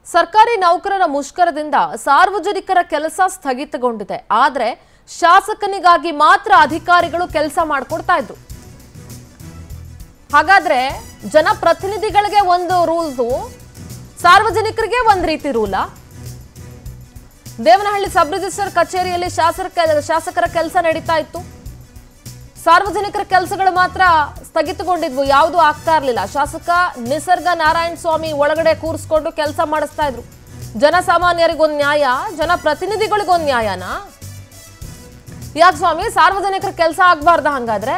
ಸರ್ಕಾರಿ ನೌಕರರ ಮುಷ್ಕರದಿಂದ ಸಾರ್ವಜನಿಕರ ಕೆಲಸ ಸ್ಥಗಿತಗೊಂಡಿದೆ ಆದ್ರೆ ಶಾಸಕನಿಗಾಗಿ ಮಾತ್ರ ಅಧಿಕಾರಿಗಳು ಕೆಲಸ ಮಾಡ್ಕೊಡ್ತಾ ಇದ್ರು ಹಾಗಾದ್ರೆ ಜನಪ್ರತಿನಿಧಿಗಳಿಗೆ ಒಂದು ರೂಲ್ಸು ಸಾರ್ವಜನಿಕರಿಗೆ ಒಂದ್ ರೀತಿ ರೂಲಾ ದೇವನಹಳ್ಳಿ ಸಬ್ ರಿಜಿಸ್ಟರ್ ಕಚೇರಿಯಲ್ಲಿ ಶಾಸಕ ಶಾಸಕರ ಕೆಲಸ ನಡೀತಾ ಇತ್ತು ಸಾರ್ವಜನಿಕರ ಕೆಲಸಗಳು ಮಾತ್ರ ಸ್ಥಗಿತಗೊಂಡಿದ್ವು ಯಾವುದು ಆಗ್ತಾ ಇರಲಿಲ್ಲ ಶಾಸಕ ನಿಸರ್ಗ ನಾರಾಯಣ ಸ್ವಾಮಿ ಒಳಗಡೆ ಕೂರಿಸ್ಕೊಂಡು ಕೆಲಸ ಮಾಡಿಸ್ತಾ ಇದ್ರು ಜನಸಾಮಾನ್ಯರಿಗೊಂದು ನ್ಯಾಯ ಜನಪ್ರತಿನಿಧಿಗಳಿಗೊಂದು ನ್ಯಾಯನಾ ಯಾಕೆ ಸ್ವಾಮಿ ಸಾರ್ವಜನಿಕರ ಕೆಲಸ ಆಗ್ಬಾರ್ದ ಹಂಗಾದ್ರೆ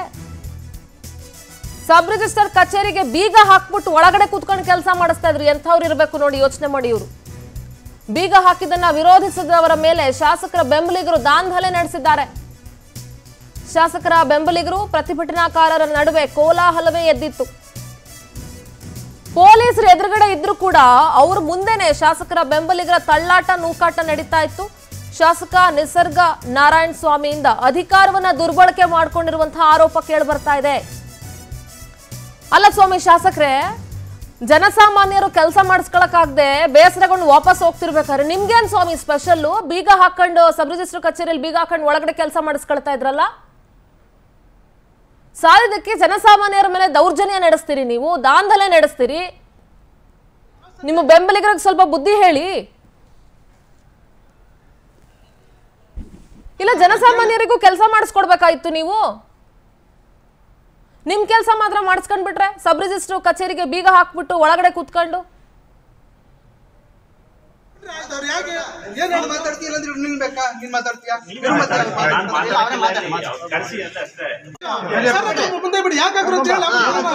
ಸಬ್ ರಿಜಿಸ್ಟರ್ ಕಚೇರಿಗೆ ಬೀಗ ಹಾಕ್ಬಿಟ್ಟು ಒಳಗಡೆ ಕೂತ್ಕೊಂಡು ಕೆಲಸ ಮಾಡಿಸ್ತಾ ಇದ್ರು ಎಂಥವ್ರು ಇರಬೇಕು ನೋಡಿ ಯೋಚನೆ ಮಾಡಿ ಇವರು ಬೀಗ ಹಾಕಿದ್ದನ್ನ ವಿರೋಧಿಸಿದವರ ಮೇಲೆ ಶಾಸಕರ ಬೆಂಬಲಿಗರು ದಾಂಧಲೆ ನಡೆಸಿದ್ದಾರೆ ಶಾಸಕರ ಬೆಂಬಲಿಗರು ಪ್ರತಿಭಟನಾಕಾರರ ನಡುವೆ ಕೋಲಾಹಲವೇ ಎದ್ದಿತ್ತು ಪೊಲೀಸರು ಎದುರುಗಡೆ ಇದ್ರೂ ಕೂಡ ಅವ್ರ ಮುಂದೆನೆ ಶಾಸಕರ ಬೆಂಬಲಿಗರ ತಳ್ಳಾಟ ನೂಕಾಟ ನಡೀತಾ ಇತ್ತು ಶಾಸಕ ನಿಸರ್ಗ ನಾರಾಯಣ ಸ್ವಾಮಿಯಿಂದ ಅಧಿಕಾರವನ್ನ ದುರ್ಬಳಕೆ ಮಾಡ್ಕೊಂಡಿರುವಂತಹ ಆರೋಪ ಕೇಳಿ ಬರ್ತಾ ಇದೆ ಅಲ್ಲ ಸ್ವಾಮಿ ಶಾಸಕರೇ ಜನಸಾಮಾನ್ಯರು ಕೆಲಸ ಮಾಡಿಸ್ಕೊಳಕ್ಕಾಗದೆ ಬೇಸರಗೊಂಡು ವಾಪಸ್ ಹೋಗ್ತಿರ್ಬೇಕಾದ್ರೆ ನಿಮ್ಗೇನ್ ಸ್ವಾಮಿ ಸ್ಪೆಷಲ್ಲು ಬೀಗ ಹಾಕೊಂಡು ಸಬ್ ರಿಜಿಸ್ಟರ್ ಕಚೇರಿಯಲ್ಲಿ ಬೀಗ ಹಾಕೊಂಡು ಒಳಗಡೆ ಕೆಲಸ ಮಾಡಿಸ್ಕೊಳ್ತಾ ಇದ್ರಲ್ಲ ಸಾಲದಕ್ಕೆ ಜನಸಾಮಾನ್ಯರ ಮೇಲೆ ದೌರ್ಜನ್ಯ ನಡೆಸ್ತೀರಿ ನೀವು ದಾಂಧಲೆ ನಡೆಸ್ತೀರಿ ನಿಮ್ಮ ಬೆಂಬಲಿಗರಿಗೆ ಸ್ವಲ್ಪ ಬುದ್ಧಿ ಹೇಳಿ ಇಲ್ಲ ಜನಸಾಮಾನ್ಯರಿಗೂ ಕೆಲಸ ಮಾಡಿಸ್ಕೊಡ್ಬೇಕಾಯ್ತು ನೀವು ನಿಮ್ ಕೆಲಸ ಮಾತ್ರ ಮಾಡಿಸ್ಕೊಂಡ್ಬಿಟ್ರೆ ಸಬ್ ರಿಜಿಸ್ಟರ್ ಕಚೇರಿಗೆ ಬೀಗ ಹಾಕ್ಬಿಟ್ಟು ಒಳಗಡೆ ಕೂತ್ಕೊಂಡು ಅವ್ರು ಯಾಕೆ ಏನ್ ನೀನ್ ಮಾತಾಡ್ತೀಯ ಅಂದ್ರೆ ಇವ್ರು ನಿಲ್ಬೇಕಾ ನೀನ್ ಮಾತಾಡ್ತೀಯಾ ಇವ್ರು ಮಾತಾಡ್ತಾರೆ. ಅವ್ರೇ ಮಾತಾಡ್ತಾರೆ. ಕರೆಸಿ ಅಂತ ಅಷ್ಟೇ ಸರ್, ಅದು ಮುಂದೆ ಬಿಡಿ ಯಾಕೆ ಹಾಕ್ರು ಅಂತ ಹೇಳಿ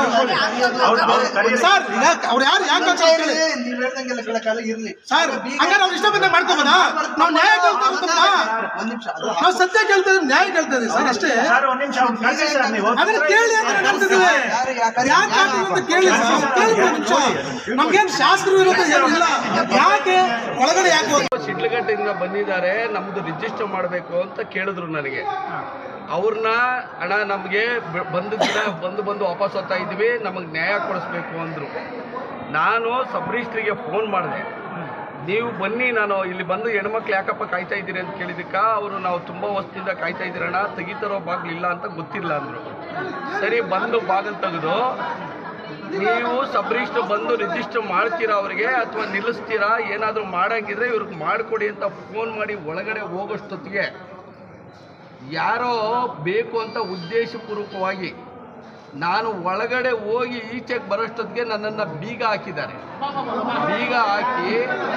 ಸರ್ ಯಾಕೆ ಅವ್ರು ಯಾರು ಯಾಕೆ ಹಾಕ್ರು ಅಂತ ಹೇಳಿ ನೀವ್ ಹೇಳ್ದಂಗೆಲ್ಲ ಕೇಳಕ್ಕಾಗಲ್ಲ ಇರ್ಲಿ ಸರ್ ಹಂಗಾರೆ ಅವ್ರು ಇಷ್ಟ ಬಂದ ಮಾಡ್ಕೋಬೋದಾ ನಾವು ನ್ಯಾಯ ಕೇಳ್ತಾ ಇರೋದನ್ನ ಒಂದ್ ನಿಮಿಷ ಅದು ನಾವು ಸತ್ಯ ಕೇಳ್ತಾ ಇದ್ದೀವಿ ನ್ಯಾಯ ಕೇಳ್ತಾ ಇದೀವಿ ಸರ್ ಅಷ್ಟೇ ಸರ್ ಒಂದ್ ನಿಮಿಷ ಅವ್ನು ಕರೆಸಿ ಸರ್ ನೀವು ಅದನ್ನ ಕೇಳಿ ಅಂತ ಹೇಳ್ತಿದ್ದೀವಿ ಯಾರು ಯಾಕೆ ಯಾಕೆ ಹಾಕ್ರು ಅಂತ ಕೇಳಿ ಸರ್ ಕೇಳಿ ಒಂದ್ ನಿಮಿಷ ನಮ್ಗೇನ್ ಶಾಸ್ತ್ರ ಇರೋದು ಏನು ಇಲ್ಲ ಯಾಕೆ ಒಳಗಡೆ ಯಾಕೆ ಹೋಗಿ ಶಿಡ್ಲಘಟ್ಟದಿಂದ ಬಂದಿದ್ದಾರೆ ನಮ್ದು ರಿಜಿಸ್ಟರ್ ಮಾಡಬೇಕು ಅಂತ ಕೇಳಿದ್ರು ನನಗೆ ಅವ್ರನ್ನ ಅಣ್ಣ ನಮಗೆ ಬಂದ ದಿನ ಬಂದು ಬಂದು ವಾಪಸ್ ಹೋಗ್ತಾ ಇದ್ವಿ ನಮಗೆ ನ್ಯಾಯ ಕೊಡಿಸ್ಬೇಕು ಅಂದರು ನಾನು ಸಬ್ ರಿಜಿಸ್ಟ್ರಿಗೆ ಫೋನ್ ಮಾಡಿದೆ ನೀವು ಬನ್ನಿ ನಾನು ಇಲ್ಲಿ ಬಂದು ಹೆಣ್ಮಕ್ಳು ಯಾಕಪ್ಪ ಕಾಯ್ತಾ ಇದ್ದೀರಿ ಅಂತ ಕೇಳಿದಕ್ಕ ಅವರು ನಾವು ತುಂಬ ವರ್ಷದಿಂದ ಕಾಯ್ತಾ ಇದ್ದೀರಣ್ಣ ತೆಗಿತಾರೋ ಬಾಗಿಲು ಇಲ್ಲ ಅಂತ ಗೊತ್ತಿಲ್ಲ ಅಂದರು ಸರಿ ಬಂದು ಬಾಗಿಲು ತೆಗೆದು ನೀವು ಸಬ್ ರಿಜಿಸ್ಟರ್ ಬಂದು ರಿಜಿಸ್ಟರ್ ಮಾಡ್ತೀರಾ ಅವರಿಗೆ ಅಥವಾ ನಿಲ್ಲಿಸ್ತೀರಾ ಏನಾದರೂ ಮಾಡಂಗಿದ್ರೆ ಇವ್ರಿಗೆ ಮಾಡಿಕೊಡಿ ಅಂತ ಫೋನ್ ಮಾಡಿ ಒಳಗಡೆ ಹೋಗೋಷ್ಟೊತ್ತಿಗೆ ಯಾರೋ ಬೇಕು ಅಂತ ಉದ್ದೇಶಪೂರ್ವಕವಾಗಿ ನಾನು ಒಳಗಡೆ ಹೋಗಿ ಈಚೆಗೆ ಬರೋಷ್ಟೊತ್ತಿಗೆ ನನ್ನನ್ನು ಬೀಗ ಹಾಕಿದ್ದಾರೆ ಬೀಗ ಹಾಕಿ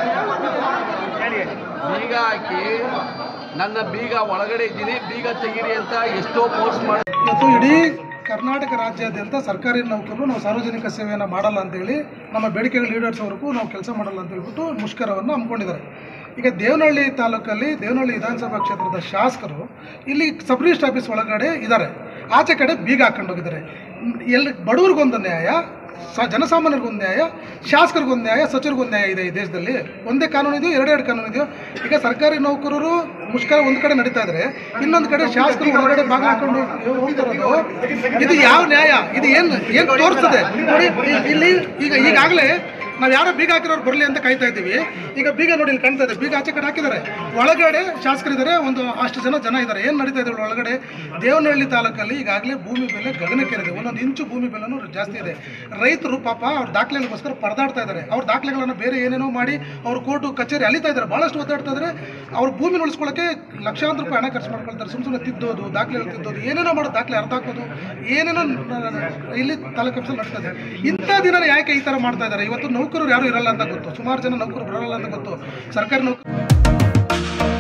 ಬೀಗ ಹಾಕಿ ನನ್ನ ಬೀಗ ಒಳಗಡೆ ಇದ್ದೀನಿ ಬೀಗ ತೆಗೀರಿ ಅಂತ ಎಷ್ಟೋ ಪೋಸ್ಟ್ ಮಾಡಿ ಇವತ್ತು ಇಡೀ ಕರ್ನಾಟಕ ರಾಜ್ಯಾದ್ಯಂತ ಸರ್ಕಾರಿ ನೌಕರರು ನಾವು ಸಾರ್ವಜನಿಕ ಸೇವೆಯನ್ನು ಮಾಡಲ್ಲ ಅಂತೇಳಿ ನಮ್ಮ ಬೇಡಿಕೆಗಳು ಈಡೇರಿಸೋವರೆಗೂ ನಾವು ಕೆಲಸ ಮಾಡಲ್ಲ ಅಂತ ಹೇಳ್ಬಿಟ್ಟು ಮುಷ್ಕರವನ್ನು ಹಮ್ಮಿಕೊಂಡಿದ್ದಾರೆ ಈಗ ದೇವನಹಳ್ಳಿ ತಾಲೂಕಲ್ಲಿ ದೇವನಹಳ್ಳಿ ವಿಧಾನಸಭಾ ಕ್ಷೇತ್ರದ ಶಾಸಕರು ಇಲ್ಲಿ ಸಬ್ ರಿಜಿಸ್ಟರ್ ಆಫೀಸ್ ಒಳಗಡೆ ಇದ್ದಾರೆ ಆಚೆ ಕಡೆ ಬೀಗ ಹಾಕೊಂಡು ಹೋಗಿದ್ದಾರೆ ಎಲ್ಲಿ ಬಡವ್ರಿಗೊಂದು ನ್ಯಾಯ ಸ ಜನಸಾಮಾನ್ಯರಿಗೊಂದು ನ್ಯಾಯ ಶಾಸಕರಿಗೊಂದು ನ್ಯಾಯ ಸಚಿವರಿಗೊಂದು ನ್ಯಾಯ ಇದೆ ಈ ದೇಶದಲ್ಲಿ ಒಂದೇ ಕಾನೂನು ಇದೆಯೋ ಎರಡೆರಡು ಕಾನೂನು ಇದೆಯೋ ಈಗ ಸರ್ಕಾರಿ ನೌಕರರು ಮುಷ್ಕರ ಒಂದು ಕಡೆ ನಡೀತಾ ಇದ್ರೆ ಇನ್ನೊಂದು ಕಡೆ ಶಾಸಕರು ಹೊರಗಡೆ ಭಾಗ ಹಾಕೊಂಡು ಹೋಗ್ತಿರೋದು ಇದು ಯಾವ ನ್ಯಾಯ ಇದು ಏನು ಏನು ತೋರಿಸ್ತದೆ ನೋಡಿ ಇ- ಇಲ್ಲಿ ಈಗ ಈಗಾಗಲೇ ನಾವು ಯಾರೋ ಬೀಗ ಹಾಕಿರೋರು ಬರಲಿ ಅಂತ ಕಾಯ್ತಾ ಇದ್ದೀವಿ ಈಗ ಬೀಗ ನೋಡಿ ಇಲ್ಲಿ ಕಾಣ್ತಾ ಇದೆ ಬೀಗ ಆಚೆ ಕಡೆ ಹಾಕಿದ್ದಾರೆ ಒಳಗಡೆ ಶಾಸಕರಿದ್ದಾರೆ ಒಂದು ಅಷ್ಟು ಜನ ಜನ ಇದ್ದಾರೆ ಏನು ನಡೀತಾ ಇದೆ ಒಳಗಡೆ ದೇವನಹಳ್ಳಿ ತಾಲೂಕಲ್ಲಿ ಈಗಾಗಲೇ ಭೂಮಿ ಬೆಲೆ ಗಗನಕ್ಕೇರಿದೆ ಒಂದೊಂದು ಇಂಚು ಭೂಮಿ ಬೆಲೆನೂ ಜಾಸ್ತಿ ಇದೆ ರೈತರು ಪಾಪ ಅವ್ರ ದಾಖಲೆಗಳಿಗೋಸ್ಕರ ಪರದಾಡ್ತಾ ಇದ್ದಾರೆ ಅವ್ರ ದಾಖಲೆಗಳನ್ನು ಬೇರೆ ಏನೇನೋ ಮಾಡಿ ಅವ್ರು ಕೋರ್ಟು ಕಚೇರಿ ಅಲಿತಾ ಇದ್ದಾರೆ ಭಾಳಷ್ಟು ಒದ್ದಾಡ್ತಾ ಇದ್ದಾರೆ ಅವ್ರ ಭೂಮಿ ಉಳಿಸ್ಕೊಳ್ಳೋಕೆ ಲಕ್ಷಾಂತರ ರೂಪಾಯಿ ಹಣ ಖರ್ಚು ಮಾಡ್ಕೊಳ್ತಾರೆ ಸುಮ್ಮನೆ ಸುಮ್ಮನೆ ತಿದ್ದೋದು ದಾಖಲೆಗಳು ತಿದ್ದೋದು ಏನೇನೋ ಮಾಡೋ ದಾಖಲೆ ಅರ್ಧ ಹಾಕೋದು ಏನೇನೋ ನ- ಇಲ್ಲಿ ತಾಲೂಕು ಆಫೀಸಲ್ಲಿ ನಡ್ತಾ ಇದೆ ಇಂಥ ದಿನ ಯಾಕೆ ಈ ಥರ ಮಾಡ್ತಾ ಇದ್ದಾರೆ ಇವತ್ತು ನೌಕರರು ಯಾರು ಇರಲ್ಲ ಅಂತ ಗೊತ್ತು ಸುಮಾರು ಜನ ನೌಕರು ಬರಲ್ಲ ಅಂತ ಗೊತ್ತು ಸರ್ಕಾರಿ ನೌಕರು